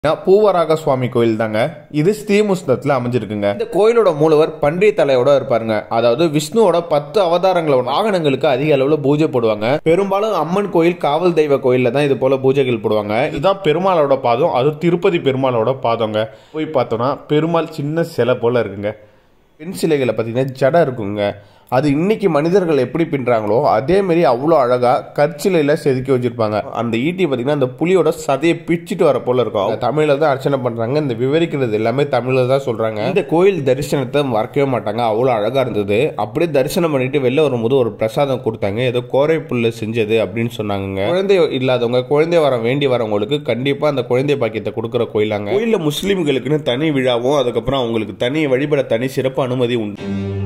நான் பூவராக சுவாமி கோயில் தாங்க இது ஸ்ரீமுஸ்தத்தில் அமைஞ்சிருக்குங்க இந்த கோயிலோட மூலவர் பன்றி தலையோட இருப்பாருங்க அதாவது விஷ்ணுவோட பத்து அவதாரங்களோட வாகனங்களுக்கு அதிக அளவுல பூஜை போடுவாங்க பெரும்பாலும் அம்மன் கோயில் காவல் தெய்வ கோயில்ல தான் இது போல பூஜைகள் போடுவாங்க இதுதான் பெருமாளோட பாதம் அது திருப்பதி பெருமாளோட பாதங்க போய் பார்த்தோம்னா பெருமாள் சின்ன சிலை போல இருக்குங்க பெண் சிலைகளை பார்த்தீங்கன்னா ஜடை இருக்குங்க அது இன்னைக்கு மனிதர்கள் எப்படி பின்றாங்களோ அதே மாதிரி அவ்வளோ அழகா கற்சிலையில செதுக்கி வச்சிருப்பாங்க அந்த ஈட்டி பார்த்தீங்கன்னா அந்த புலியோட சதையை பிச்சுட்டு வர போல இருக்கும் தமிழ்ல தான் அர்ச்சனை பண்றாங்க இந்த விவரிக்கிறது எல்லாமே தமிழ்ல தான் சொல்றாங்க இந்த கோயில் தரிசனத்தை மறக்கவே மாட்டாங்க அவ்வளோ அழகா இருந்தது அப்படியே தரிசனம் பண்ணிட்டு வெளில வரும்போது ஒரு பிரசாதம் கொடுத்தாங்க ஏதோ கோரை புல்ல செஞ்சது அப்படின்னு சொன்னாங்க குழந்தை இல்லாதவங்க குழந்தை வர வேண்டி வரவங்களுக்கு கண்டிப்பா அந்த குழந்தை பாக்கியத்தை கொடுக்குற கோயிலாங்க கோயில்ல முஸ்லீம்களுக்குன்னு தனி விழாவும் அதுக்கப்புறம் அவங்களுக்கு தனி வழிபட தனி சிறப்பு அனுமதி உண்டு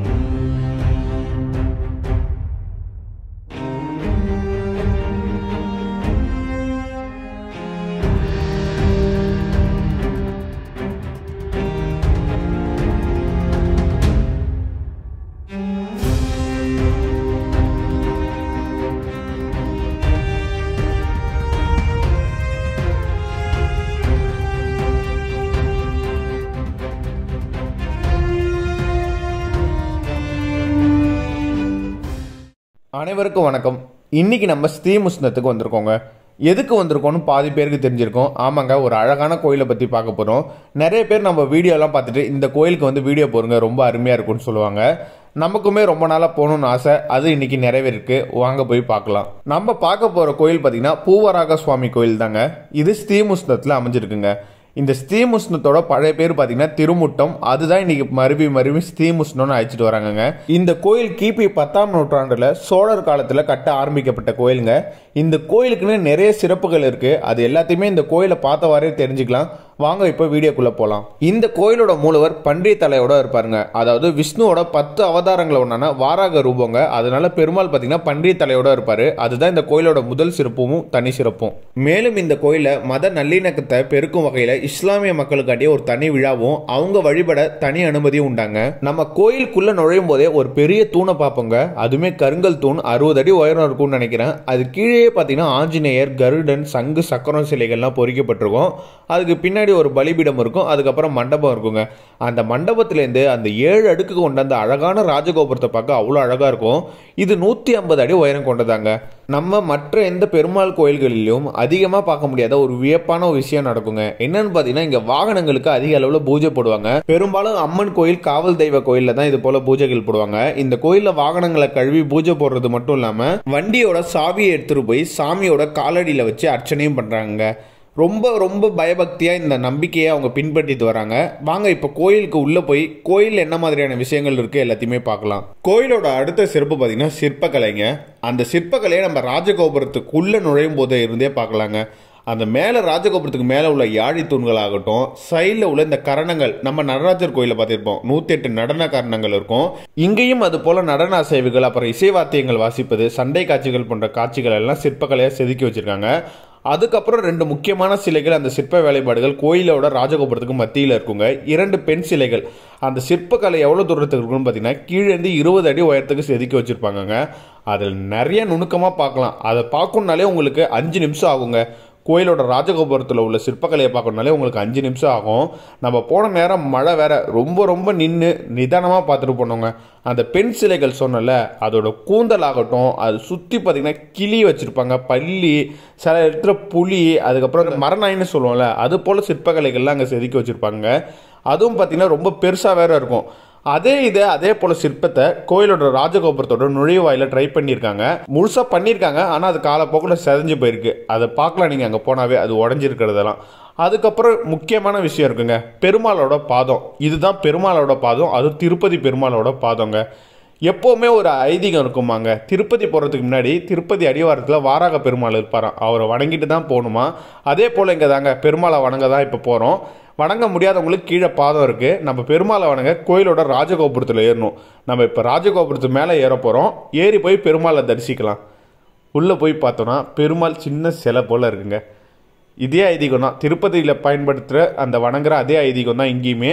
அனைவருக்கும் வணக்கம் இன்னைக்கு நம்ம ஸ்ரீமுஷ்ணத்துக்கு வந்திருக்கோங்க எதுக்கு வந்திருக்கோம்னு பாதி பேருக்கு தெரிஞ்சிருக்கும் ஆமாங்க ஒரு அழகான கோயிலை பற்றி பார்க்க போகிறோம் நிறைய பேர் நம்ம வீடியோலாம் பார்த்துட்டு இந்த கோயிலுக்கு வந்து வீடியோ போடுங்க ரொம்ப அருமையாக இருக்கும்னு சொல்லுவாங்க நமக்குமே ரொம்ப நாளாக போகணும்னு ஆசை அது இன்னைக்கு நிறைவேறிருக்கு வாங்க போய் பார்க்கலாம் நம்ம பார்க்க போகிற கோயில் பார்த்தீங்கன்னா பூவராக சுவாமி கோயில் தாங்க இது ஸ்ரீமுஷ்ணத்தில் அமைஞ்சிருக்குங்க இந்த ஸ்ரீமுஷ்ணத்தோட பழைய பேர் பார்த்தீங்கன்னா திருமுட்டம் அதுதான் இன்னைக்கு மறுபடி மறுபடி ஸ்ரீமுஷ்ணம்னு அழைச்சிட்டு வராங்கங்க இந்த கோயில் கிபி பத்தாம் நூற்றாண்டுல சோழர் காலத்துல கட்ட ஆரம்பிக்கப்பட்ட கோயிலுங்க இந்த கோயிலுக்குன்னு நிறைய சிறப்புகள் இருக்கு அது எல்லாத்தையுமே இந்த கோயிலை பார்த்தவாறே தெரிஞ்சுக்கலாம் வாங்க இப்போ வீடியோக்குள்ள போலாம் இந்த கோயிலோட மூலவர் பன்றி தலையோட இருப்பாருங்க அதாவது விஷ்ணுவோட பத்து அவதாரங்கள் ஒன்றான வாராக ரூபங்க அதனால பெருமாள் பார்த்தீங்கன்னா பன்றி தலையோட இருப்பாரு அதுதான் இந்த கோயிலோட முதல் சிறப்பும் தனி சிறப்பும் மேலும் இந்த கோயில மத நல்லிணக்கத்தை பெருக்கும் வகையில இஸ்லாமிய மக்களுக்காண்டிய ஒரு தனி விழாவும் அவங்க வழிபட தனி அனுமதியும் உண்டாங்க நம்ம கோயிலுக்குள்ள நுழையும் போதே ஒரு பெரிய தூணை பார்ப்போங்க அதுவுமே கருங்கல் தூண் அறுபது அடி உயரம் இருக்கும்னு நினைக்கிறேன் அது கீழே பார்த்தீங்கன்னா ஆஞ்சநேயர் கருடன் சங்கு சக்கரம் சிலைகள்லாம் பொறிக்கப்பட்டிருக்கும் அதுக்கு பின்னாடி ஒரு பலிபீடம் இருக்கும் அதுக்கப்புறம் மண்டபம் இருக்குங்க அந்த மண்டபத்திலேருந்து அந்த ஏழு அடுக்கு கொண்ட அந்த அழகான ராஜகோபுரத்தை பார்க்க அவ்வளோ அழகாக இருக்கும் இது நூற்றி ஐம்பது அடி உயரம் கொண்டதாங்க நம்ம மற்ற எந்த பெருமாள் கோயில்களிலும் அதிகமாக பார்க்க முடியாத ஒரு வியப்பான ஒரு விஷயம் நடக்குங்க என்னன்னு பார்த்தீங்கன்னா இங்கே வாகனங்களுக்கு அதிக அளவில் பூஜை போடுவாங்க பெரும்பாலும் அம்மன் கோயில் காவல் தெய்வ கோயிலில் தான் இது போல பூஜைகள் போடுவாங்க இந்த கோயிலில் வாகனங்களை கழுவி பூஜை போடுறது மட்டும் இல்லாமல் வண்டியோட சாவியை எடுத்துட்டு போய் சாமியோட காலடியில் வச்சு அர்ச்சனையும் பண்ணுறாங்க ரொம்ப ரொம்ப பயபக்தியாக இந்த நம்பிக்கையை அவங்க பின்பற்றிட்டு வராங்க வாங்க இப்போ கோயிலுக்கு உள்ளே போய் கோயில் என்ன மாதிரியான விஷயங்கள் இருக்குது எல்லாத்தையுமே பார்க்கலாம் கோயிலோட அடுத்த சிறப்பு பார்த்தீங்கன்னா சிற்பக்கலைங்க அந்த சிற்பக்கலையை நம்ம ராஜகோபுரத்துக்குள்ளே நுழையும் போதே இருந்தே பார்க்கலாங்க அந்த மேலே ராஜகோபுரத்துக்கு மேலே உள்ள யாழி தூண்கள் ஆகட்டும் சைடில் உள்ள இந்த கரணங்கள் நம்ம நடராஜர் கோயிலில் பார்த்திருப்போம் நூற்றி எட்டு நடன கரணங்கள் இருக்கும் இங்கேயும் அது போல நடன அசைவுகள் அப்புறம் இசைவாத்தியங்கள் வாசிப்பது சண்டை காட்சிகள் போன்ற காட்சிகள் எல்லாம் சிற்பக்கலையாக செதுக்கி வச்சிருக்காங்க அதுக்கப்புறம் ரெண்டு முக்கியமான சிலைகள் அந்த சிற்ப வேலைப்பாடுகள் கோயிலோட ராஜகோபுரத்துக்கு மத்தியில் இருக்குங்க இரண்டு பெண் சிலைகள் அந்த சிற்பக்கலை எவ்வளோ தூரத்துக்கு இருக்குன்னு பார்த்தீங்கன்னா கீழேருந்து இருபது அடி உயரத்துக்கு செதுக்கி வச்சுருப்பாங்கங்க அதில் நிறைய நுணுக்கமாக பார்க்கலாம் அதை பார்க்கணுனாலே உங்களுக்கு அஞ்சு நிமிஷம் ஆகுங்க கோயிலோட ராஜகோபுரத்தில் உள்ள சிற்பக்கலையை பார்க்கணுனாலே உங்களுக்கு அஞ்சு நிமிஷம் ஆகும் நம்ம போன நேரம் மழை வேற ரொம்ப ரொம்ப நின்று நிதானமாக பார்த்துட்டு போனோங்க அந்த பெண் சிலைகள் சொன்னல அதோட கூந்தல் ஆகட்டும் அது சுற்றி பார்த்தீங்கன்னா கிளி வச்சுருப்பாங்க பள்ளி சில இடத்துல புலி அதுக்கப்புறம் மரநாயின்னு சொல்லுவோம்ல அது போல் சிற்பக்கலைகள்லாம் அங்கே செதுக்கி வச்சுருப்பாங்க அதுவும் பார்த்தீங்கன்னா ரொம்ப பெருசாக வேற இருக்கும் அதே இது அதே போல சிற்பத்தை கோயிலோட ராஜகோபுரத்தோட நுழைவாயில ட்ரை பண்ணியிருக்காங்க முழுசா பண்ணியிருக்காங்க ஆனால் அது காலப்போக்கில் செதஞ்சு போயிருக்கு அதை பார்க்கலாம் நீங்கள் அங்கே போனாவே அது உடஞ்சிருக்கிறதெல்லாம் அதுக்கப்புறம் முக்கியமான விஷயம் இருக்குங்க பெருமாளோட பாதம் இதுதான் பெருமாளோட பாதம் அது திருப்பதி பெருமாளோட பாதங்க எப்போவுமே ஒரு ஐதீகம் இருக்குமாங்க திருப்பதி போகிறதுக்கு முன்னாடி திருப்பதி அடிவாரத்தில் வாராக பெருமாள் இருப்பாராம் அவரை வணங்கிட்டு தான் போகணுமா அதே போல் இங்கே தாங்க பெருமாளை வணங்க தான் இப்போ போகிறோம் வணங்க முடியாதவங்களுக்கு கீழே பாதம் இருக்குது நம்ம பெருமாளை வணங்க கோயிலோட ராஜகோபுரத்தில் ஏறணும் நம்ம இப்போ ராஜகோபுரத்து மேலே ஏற போகிறோம் ஏறி போய் பெருமாளை தரிசிக்கலாம் உள்ளே போய் பார்த்தோன்னா பெருமாள் சின்ன சிலை போல் இருக்குங்க இதே ஐதீகம் தான் திருப்பதியில் பயன்படுத்துகிற அந்த வணங்குற அதே ஐதீகம் தான் இங்கேயுமே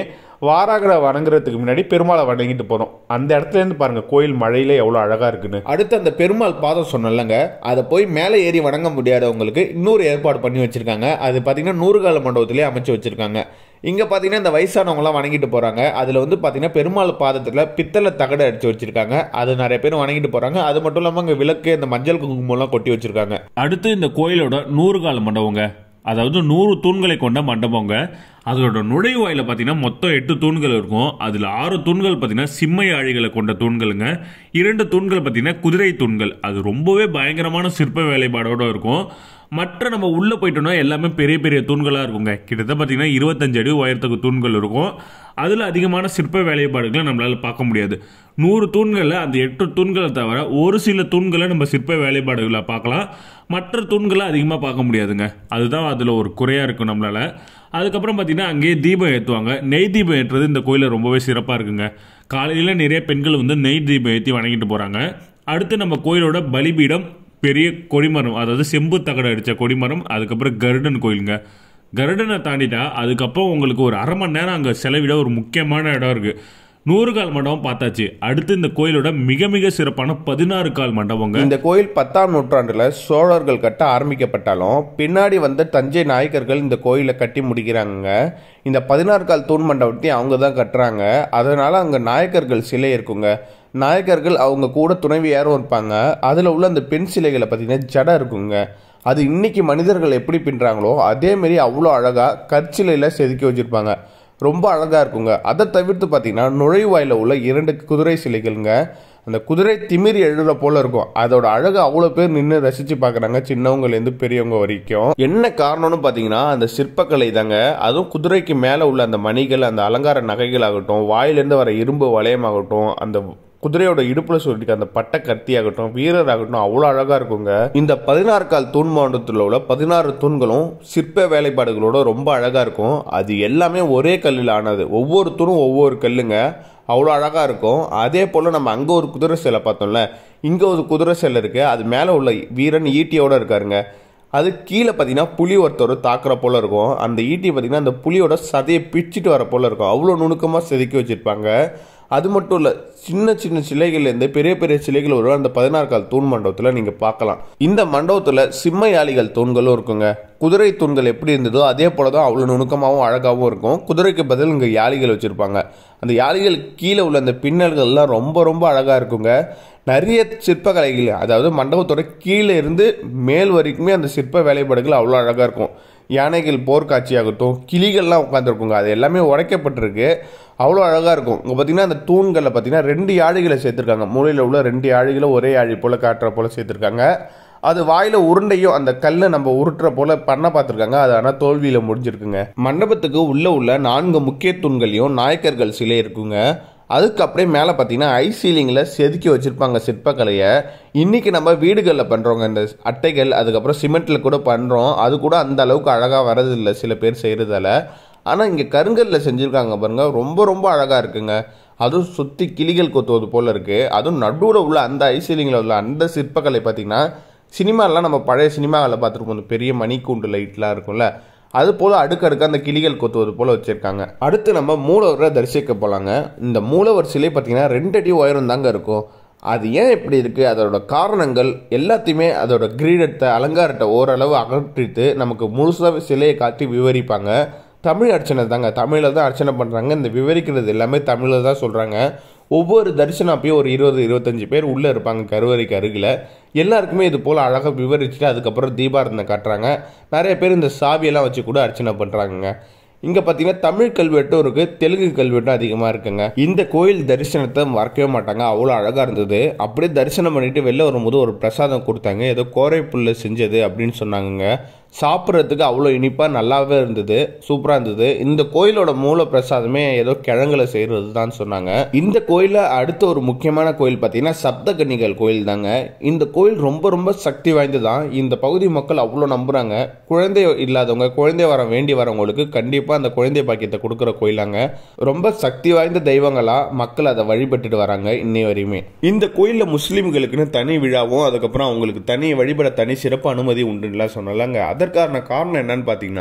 வாராகிற வணங்குறதுக்கு முன்னாடி பெருமாளை வணங்கிட்டு போகிறோம் அந்த இடத்துல இருந்து பாருங்க கோயில் மழையில எவ்வளோ அழகா இருக்குன்னு அடுத்து அந்த பெருமாள் பாதம் சொன்னலங்க அதை போய் மேலே ஏறி வணங்க முடியாதவங்களுக்கு இன்னொரு ஏற்பாடு பண்ணி வச்சிருக்காங்க அது பார்த்தீங்கன்னா நூறுகால மண்டபத்திலே அமைச்சு வச்சிருக்காங்க இங்கே பார்த்தீங்கன்னா இந்த வயசானவங்களாம் வணங்கிட்டு போகிறாங்க அதில் வந்து பார்த்தீங்கன்னா பெருமாள் பாதத்தில் பித்தளை தகடு அடிச்சு வச்சிருக்காங்க அது நிறைய பேர் வணங்கிட்டு போகிறாங்க அது மட்டும் இல்லாமல் அங்கே விளக்கு இந்த மஞ்சள் குங்குமம்லாம் கொட்டி வச்சிருக்காங்க அடுத்து இந்த கோயிலோட நூறு கால மண்டபங்க அதாவது நூறு தூண்களை கொண்ட மண்டபங்க அதோட நுழைவாயில பார்த்தீங்கன்னா மொத்தம் எட்டு தூண்கள் இருக்கும் அதில் ஆறு தூண்கள் பார்த்தீங்கன்னா சிம்மை ஆழிகளை கொண்ட தூண்களுங்க இரண்டு தூண்கள் பார்த்தீங்கன்னா குதிரை தூண்கள் அது ரொம்பவே பயங்கரமான சிற்ப வேலைப்பாடோட இருக்கும் மற்ற நம்ம உள்ளே போயிட்டோம்னா எல்லாமே பெரிய பெரிய தூண்களாக இருக்குங்க கிட்டத்தட்ட பார்த்தீங்கன்னா இருபத்தஞ்சு அடி உயரத்துக்கு தூண்கள் இருக்கும் அதில் அதிகமான சிற்ப வேலைப்பாடுகளை நம்மளால் பார்க்க முடியாது நூறு தூண்களில் அந்த எட்டு தூண்களை தவிர ஒரு சில தூண்களை நம்ம சிற்ப வேலைப்பாடுகளை பார்க்கலாம் மற்ற தூண்களை அதிகமாக பார்க்க முடியாதுங்க அதுதான் அதில் ஒரு குறையாக இருக்கும் நம்மளால் அதுக்கப்புறம் பார்த்தீங்கன்னா அங்கேயே தீபம் ஏற்றுவாங்க நெய் தீபம் ஏற்றுறது இந்த கோயிலில் ரொம்பவே சிறப்பாக இருக்குங்க காலையில் நிறைய பெண்கள் வந்து நெய் தீபம் ஏற்றி வணங்கிட்டு போகிறாங்க அடுத்து நம்ம கோயிலோட பலிபீடம் பெரிய கொடிமரம் அதாவது செம்பு தகடு அடித்த கொடிமரம் அதுக்கப்புறம் கருடன் கோயிலுங்க கருடனை தாண்டிட்டா அதுக்கப்புறம் உங்களுக்கு ஒரு அரை மணி நேரம் அங்கே செலவிட ஒரு முக்கியமான இடம் இருக்குது நூறு கால் மண்டபம் பார்த்தாச்சு அடுத்து இந்த கோயிலோட மிக மிக சிறப்பான பதினாறு கால் மண்டபங்க இந்த கோயில் பத்தாம் நூற்றாண்டுல சோழர்கள் கட்ட ஆரம்பிக்கப்பட்டாலும் பின்னாடி வந்த தஞ்சை நாயக்கர்கள் இந்த கோயிலை கட்டி முடிக்கிறாங்க இந்த பதினாறு கால் தூண் மண்டபத்தையும் அவங்க தான் கட்டுறாங்க அதனால அங்க நாயக்கர்கள் சிலை இருக்குங்க நாயக்கர்கள் அவங்க கூட துணைவியாரும் இருப்பாங்க அதுல உள்ள அந்த பெண் சிலைகளை பார்த்தீங்கன்னா ஜடை இருக்குங்க அது இன்னைக்கு மனிதர்கள் எப்படி பின்னுறாங்களோ அதே மாதிரி அவ்வளோ அழகா கற்சிலையில செதுக்கி வச்சிருப்பாங்க ரொம்ப அழகா இருக்குங்க அதை தவிர்த்து பார்த்தீங்கன்னா நுழைவாயில உள்ள இரண்டு குதிரை சிலைகள்ங்க அந்த குதிரை திமிரி எழுற போல இருக்கும் அதோட அழகு அவ்வளோ பேர் நின்று ரசிச்சு பார்க்குறாங்க சின்னவங்கலேருந்து பெரியவங்க வரைக்கும் என்ன காரணம்னு பார்த்தீங்கன்னா அந்த சிற்பக்கலை தாங்க அதுவும் குதிரைக்கு மேலே உள்ள அந்த மணிகள் அந்த அலங்கார நகைகள் ஆகட்டும் வாயிலேருந்து வர இரும்பு வளையமாகட்டும் அந்த குதிரையோட இடுப்புல சொல்லிட்டு அந்த பட்டை கத்தி ஆகட்டும் வீரர் ஆகட்டும் அவ்வளோ அழகா இருக்குங்க இந்த பதினாறு கால் தூண் மாவட்டத்தில் உள்ள பதினாறு தூண்களும் சிற்ப வேலைப்பாடுகளோட ரொம்ப அழகா இருக்கும் அது எல்லாமே ஒரே கல்லில் ஆனது ஒவ்வொரு தூணும் ஒவ்வொரு கல்லுங்க அவ்வளோ அழகா இருக்கும் அதே போல நம்ம அங்கே ஒரு குதிரை சிலை பார்த்தோம்ல இங்கே ஒரு குதிரை சிலை இருக்கு அது மேலே உள்ள வீரன் ஈட்டியோட இருக்காருங்க அது கீழே பார்த்தீங்கன்னா புலி ஒருத்தர் தாக்குற போல இருக்கும் அந்த ஈட்டி பார்த்தீங்கன்னா அந்த புலியோட சதையை பிச்சுட்டு வர போல இருக்கும் அவ்வளோ நுணுக்கமாக செதுக்கி வச்சிருப்பாங்க அது மட்டும் இல்லை சின்ன சின்ன சிலைகள்லேருந்து பெரிய பெரிய சிலைகள் வரும் அந்த பதினாறு கால் தூண் மண்டபத்தில் நீங்கள் பார்க்கலாம் இந்த மண்டபத்தில் சிம்ம யாளிகள் தூண்களும் இருக்குங்க குதிரை தூண்கள் எப்படி இருந்ததோ அதே போல தான் அவ்வளோ நுணுக்கமாகவும் அழகாகவும் இருக்கும் குதிரைக்கு பதில் இங்கே யாளிகள் வச்சுருப்பாங்க அந்த யாளிகள் கீழே உள்ள அந்த பின்னல்கள்லாம் ரொம்ப ரொம்ப அழகாக இருக்குங்க நிறைய சிற்பக்கலைகள் அதாவது மண்டபத்தோட கீழே இருந்து மேல் வரைக்குமே அந்த சிற்ப வேலைப்பாடுகள் அவ்வளோ அழகாக இருக்கும் யானைகள் போர்க்காட்சியாகட்டும் கிளிகள்லாம் உட்காந்துருக்குங்க அது எல்லாமே உடைக்கப்பட்டிருக்கு அவ்வளோ அழகாக இருக்கும் இங்கே பார்த்தீங்கன்னா அந்த தூண்களில் பார்த்தீங்கன்னா ரெண்டு யாழிகளை சேர்த்துருக்காங்க மூலையில் உள்ள ரெண்டு யாழிகளை ஒரே யாழி போல் காட்டுற போல் சேர்த்துருக்காங்க அது வாயில உருண்டையும் அந்த கல்லை நம்ம உருட்டுற போல பண்ண பார்த்துருக்காங்க அது ஆனால் தோல்வியில் முடிஞ்சிருக்குங்க மண்டபத்துக்கு உள்ள உள்ள நான்கு முக்கிய தூண்களையும் நாயக்கர்கள் சிலை இருக்குங்க அதுக்கு அப்படியே மேலே பார்த்தீங்கன்னா ஐ சீலிங்கில் செதுக்கி வச்சுருப்பாங்க சிற்பக்கலையை இன்றைக்கி நம்ம வீடுகளில் பண்ணுறோங்க இந்த அட்டைகள் அதுக்கப்புறம் சிமெண்ட்டில் கூட பண்ணுறோம் அது கூட அந்த அளவுக்கு அழகாக வரதில்லை சில பேர் செய்கிறதால ஆனால் இங்கே கருங்கல்ல செஞ்சுருக்காங்க பாருங்க ரொம்ப ரொம்ப அழகாக இருக்குங்க அதுவும் சுற்றி கிளிகள் கொத்துவது போல் இருக்குது அதுவும் நடுவில் உள்ள அந்த ஐ சீலிங்கில் உள்ள அந்த சிற்பக்கலை பார்த்தீங்கன்னா சினிமாலாம் நம்ம பழைய சினிமாவில் பார்த்துருப்போம் இந்த பெரிய மணிக்கூண்டு லைட்லாம் இருக்கும்ல அது போல் அடுக்கடுக்க அந்த கிளிகள் கொத்துவது போல் வச்சுருக்காங்க அடுத்து நம்ம மூலவரை தரிசிக்க போகலாங்க இந்த மூலவர் சிலை பார்த்தீங்கன்னா ரெண்டு அடி உயரம் தாங்க இருக்கும் அது ஏன் இப்படி இருக்குது அதோட காரணங்கள் எல்லாத்தையுமே அதோட கிரீடத்தை அலங்காரத்தை ஓரளவு அகற்றிட்டு நமக்கு முழுசாக சிலையை காட்டி விவரிப்பாங்க தமிழ் அர்ச்சனை தாங்க தமிழில் தான் அர்ச்சனை பண்ணுறாங்க இந்த விவரிக்கிறது எல்லாமே தமிழில் தான் சொல்கிறாங்க ஒவ்வொரு தரிசனம் அப்பயும் ஒரு இருபது இருபத்தஞ்சு பேர் உள்ளே இருப்பாங்க கருவறைக்கு அருகில் எல்லாருக்குமே இது போல் அழகாக விவரிச்சுட்டு அதுக்கப்புறம் தீபாரதனை காட்டுறாங்க நிறைய பேர் இந்த சாவியெல்லாம் வச்சு கூட அர்ச்சனை பண்ணுறாங்கங்க இங்கே பார்த்தீங்கன்னா தமிழ் கல்வெட்டும் இருக்குது தெலுங்கு கல்வெட்டும் அதிகமாக இருக்குங்க இந்த கோயில் தரிசனத்தை மறக்கவே மாட்டாங்க அவ்வளோ அழகாக இருந்தது அப்படியே தரிசனம் பண்ணிட்டு வெளில வரும்போது ஒரு பிரசாதம் கொடுத்தாங்க ஏதோ கோரை புல்ல செஞ்சது அப்படின்னு சொன்னாங்கங்க சாப்பிட்றதுக்கு அவ்வளோ இனிப்பாக நல்லாவே இருந்தது சூப்பராக இருந்தது இந்த கோயிலோட மூல பிரசாதமே ஏதோ கிழங்குல செய்கிறது தான் சொன்னாங்க இந்த கோயிலில் அடுத்த ஒரு முக்கியமான கோயில் பார்த்தீங்கன்னா சப்தகன்னிகள் கோயில் தாங்க இந்த கோயில் ரொம்ப ரொம்ப சக்தி வாய்ந்ததான் இந்த பகுதி மக்கள் அவ்வளோ நம்புகிறாங்க குழந்தை இல்லாதவங்க குழந்தை வர வேண்டி வரவங்களுக்கு கண்டிப்பாக அந்த குழந்தை பாக்கியத்தை கொடுக்குற கோயிலாங்க ரொம்ப சக்தி வாய்ந்த தெய்வங்களா மக்கள் அதை வழிபட்டுட்டு வராங்க இன்னை வரையுமே இந்த கோயிலில் முஸ்லீம்களுக்குன்னு தனி விழாவும் அதுக்கப்புறம் அவங்களுக்கு தனி வழிபட தனி சிறப்பு அனுமதி உண்டுலாம் சொன்னாலங்க அதற்கான காரணம் என்னன்னு பார்த்தீங்கன்னா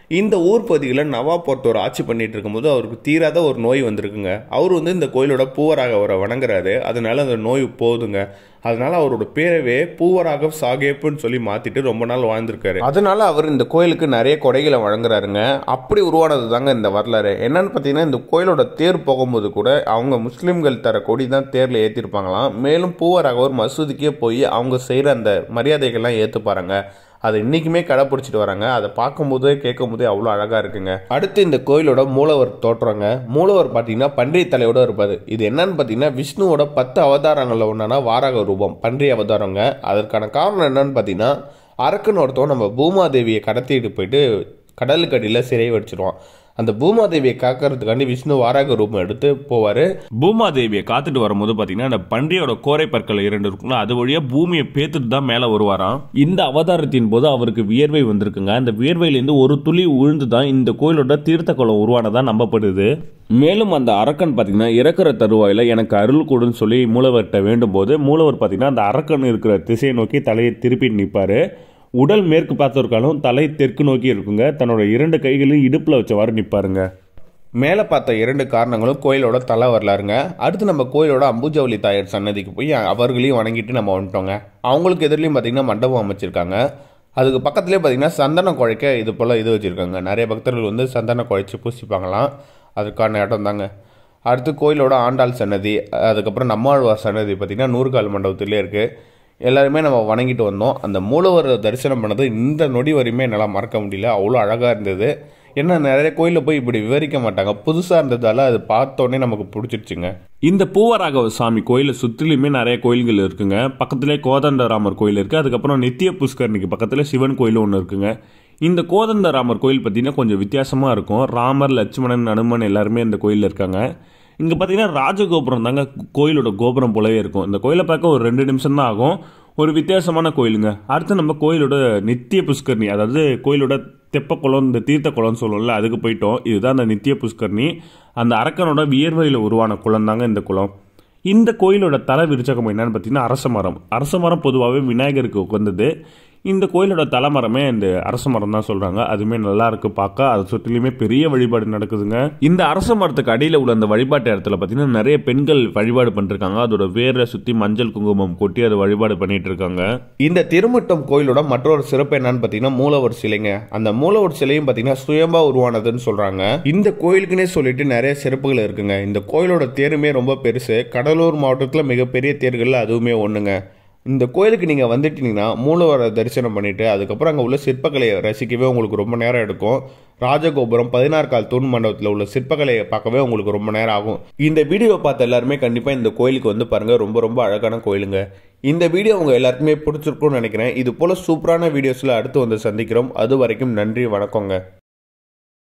இந்த ஊர் பகுதியில் நவாப் ஒருத்தர் ஆட்சி பண்ணிட்டு இருக்கும்போது அவருக்கு தீராத ஒரு நோய் வந்திருக்குங்க அவர் வந்து இந்த கோயிலோட பூவராக அவரை வணங்குறாரு அதனால அந்த நோய் போகுதுங்க அதனால அவரோட பேரவே பூவராக சாகேப்புன்னு சொல்லி மாத்திட்டு ரொம்ப நாள் வாழ்ந்திருக்காரு அதனால அவர் இந்த கோயிலுக்கு நிறைய கொடைகளை வழங்குறாருங்க அப்படி உருவானது தாங்க இந்த வரலாறு என்னன்னு பார்த்தீங்கன்னா இந்த கோயிலோட தேர் போகும்போது கூட அவங்க முஸ்லிம்கள் தர கொடி தான் தேர்ல ஏற்றிருப்பாங்களாம் மேலும் பூவராக ஒரு மசூதிக்கே போய் அவங்க செய்கிற அந்த மரியாதைகள்லாம் ஏற்று பாருங்க அதை இன்றைக்குமே கடைப்பிடிச்சிட்டு வராங்க அதை பார்க்கும்போதே கேட்கும்போதே அவ்வளோ அழகாக இருக்குங்க அடுத்து இந்த கோயிலோட மூலவர் தோற்றங்க மூலவர் பார்த்தீங்கன்னா பன்றிய தலையோட இருப்பார் இது என்னன்னு பார்த்தீங்கன்னா விஷ்ணுவோட பத்து அவதாரங்களில் ஒன்றான வாராக ரூபம் பன்றிய அவதாரங்க அதற்கான காரணம் என்னன்னு பார்த்தீங்கன்னா அரக்கன் ஒருத்தவன் நம்ம பூமாதேவியை கடத்திட்டு போயிட்டு கடலுக்கு அடியில் சிறை வச்சிருவான் அந்த பூமாதேவியை காக்கிறதுக்காண்டி விஷ்ணு வாராக ரூபம் எடுத்து போவார் பூமாதேவியை காத்துட்டு வரும்போது பார்த்தீங்கன்னா அந்த பன்றியோட கோரை பற்கள் இரண்டு இருக்குல்ல அது வழியா பூமியை பேத்துட்டு தான் மேலே வருவாராம் இந்த அவதாரத்தின் போது அவருக்கு வியர்வை வந்திருக்குங்க அந்த வியர்வையிலேருந்து ஒரு துளி உழுந்து தான் இந்த கோயிலோட தீர்த்த குளம் உருவானதா நம்பப்படுது மேலும் அந்த அரக்கன் பார்த்தீங்கன்னா இறக்குற தருவாயில் எனக்கு அருள் கொடுன்னு சொல்லி மூலவர்கிட்ட வேண்டும் போது மூலவர் பார்த்தீங்கன்னா அந்த அரக்கன் இருக்கிற திசையை நோக்கி தலையை திருப்பி நிற்பாரு உடல் மேற்கு பார்த்திருக்காலும் தலை தெற்கு நோக்கி இருக்குங்க தன்னோட இரண்டு கைகளையும் இடுப்பில் வச்சவாறு நிற்பாருங்க மேலே பார்த்த இரண்டு காரணங்களும் கோயிலோட தலை வரலாறுங்க அடுத்து நம்ம கோயிலோட அம்புஜவலி தாயர் சன்னதிக்கு போய் அவர்களையும் வணங்கிட்டு நம்ம வந்துட்டோங்க அவங்களுக்கு எதிரிலையும் பார்த்தீங்கன்னா மண்டபம் அமைச்சிருக்காங்க அதுக்கு பக்கத்துலேயே பார்த்தீங்கன்னா சந்தனம் குழைக்க இது போல் இது வச்சுருக்காங்க நிறைய பக்தர்கள் வந்து சந்தனம் குழைச்சி பூசிப்பாங்களாம் அதுக்கான இடம் தாங்க அடுத்து கோயிலோட ஆண்டாள் சன்னதி அதுக்கப்புறம் நம்மாழ்வார் சன்னதி பார்த்திங்கன்னா நூறுகால் மண்டபத்திலே இருக்குது எல்லாருமே நம்ம வணங்கிட்டு வந்தோம் அந்த மூலவர் தரிசனம் பண்ணது இந்த நொடி வரையுமே என்னால் மறக்க முடியல அவ்வளோ அழகாக இருந்தது ஏன்னா நிறைய கோயிலில் போய் இப்படி விவரிக்க மாட்டாங்க புதுசாக இருந்ததால அது பார்த்தோன்னே நமக்கு பிடிச்சிருச்சுங்க இந்த பூவராகவ சாமி கோயிலை சுற்றிலுமே நிறைய கோயில்கள் இருக்குங்க பக்கத்திலே கோதண்டராமர் கோயில் இருக்குது அதுக்கப்புறம் நித்திய புஷ்கரணிக்கு பக்கத்தில் சிவன் கோயில் ஒன்று இருக்குங்க இந்த கோதண்டராமர் கோயில் பார்த்தீங்கன்னா கொஞ்சம் வித்தியாசமாக இருக்கும் ராமர் லட்சுமணன் அனுமன் எல்லாருமே இந்த கோயிலில் இருக்காங்க இங்கே பார்த்தீங்கன்னா ராஜகோபுரம் தாங்க கோயிலோட கோபுரம் போலவே இருக்கும் இந்த கோயிலை பார்க்க ஒரு ரெண்டு நிமிஷம் தான் ஆகும் ஒரு வித்தியாசமான கோயிலுங்க அடுத்து நம்ம கோயிலோட நித்திய புஷ்கரணி அதாவது கோயிலோட தெப்ப குளம் இந்த தீர்த்த குளம்னு சொல்லுவோம்ல அதுக்கு போயிட்டோம் இதுதான் அந்த நித்திய புஷ்கரணி அந்த அரக்கனோட வியர்வையில் உருவான குளம் தாங்க இந்த குளம் இந்த கோயிலோட தலை விருச்சகம் என்னன்னு பார்த்தீங்கன்னா அரச மரம் அரச மரம் பொதுவாகவே விநாயகருக்கு உகந்தது இந்த கோயிலோட தலைமரமே இந்த அரச மரம் தான் சொல்றாங்க அதுவுமே நல்லா இருக்கு பார்க்க அது சுற்றிலுமே பெரிய வழிபாடு நடக்குதுங்க இந்த அரச மரத்துக்கு அடியில் உள்ள அந்த வழிபாட்டு இடத்துல பார்த்தீங்கன்னா நிறைய பெண்கள் வழிபாடு பண்ணிருக்காங்க அதோட வேரை சுற்றி மஞ்சள் குங்குமம் கொட்டி அதை வழிபாடு பண்ணிட்டு இருக்காங்க இந்த திருமுட்டம் கோயிலோட மற்றொரு சிறப்பு என்னன்னு பார்த்தீங்கன்னா மூலவர் சிலைங்க அந்த மூலவர் சிலையும் பார்த்தீங்கன்னா சுயம்பா உருவானதுன்னு சொல்றாங்க இந்த கோயிலுக்குன்னே சொல்லிட்டு நிறைய சிறப்புகள் இருக்குங்க இந்த கோயிலோட தேருமே ரொம்ப பெருசு கடலூர் மாவட்டத்தில் மிகப்பெரிய தேர்களில் அதுவுமே ஒன்றுங்க இந்த கோயிலுக்கு நீங்கள் வந்துட்டீங்கன்னா மூலவரை தரிசனம் பண்ணிட்டு அதுக்கப்புறம் அங்கே உள்ள சிற்பக்கலையை ரசிக்கவே உங்களுக்கு ரொம்ப நேரம் எடுக்கும் ராஜகோபுரம் பதினாறு கால் தூண் மண்டபத்தில் உள்ள சிற்பக்கலையை பார்க்கவே உங்களுக்கு ரொம்ப நேரம் ஆகும் இந்த வீடியோவை பார்த்த எல்லாருமே கண்டிப்பாக இந்த கோயிலுக்கு வந்து பாருங்கள் ரொம்ப ரொம்ப அழகான கோயிலுங்க இந்த வீடியோ உங்கள் எல்லாருக்குமே பிடிச்சிருக்கும்னு நினைக்கிறேன் இது போல் சூப்பரான வீடியோஸில் அடுத்து வந்து சந்திக்கிறோம் அது வரைக்கும் நன்றி வணக்கங்க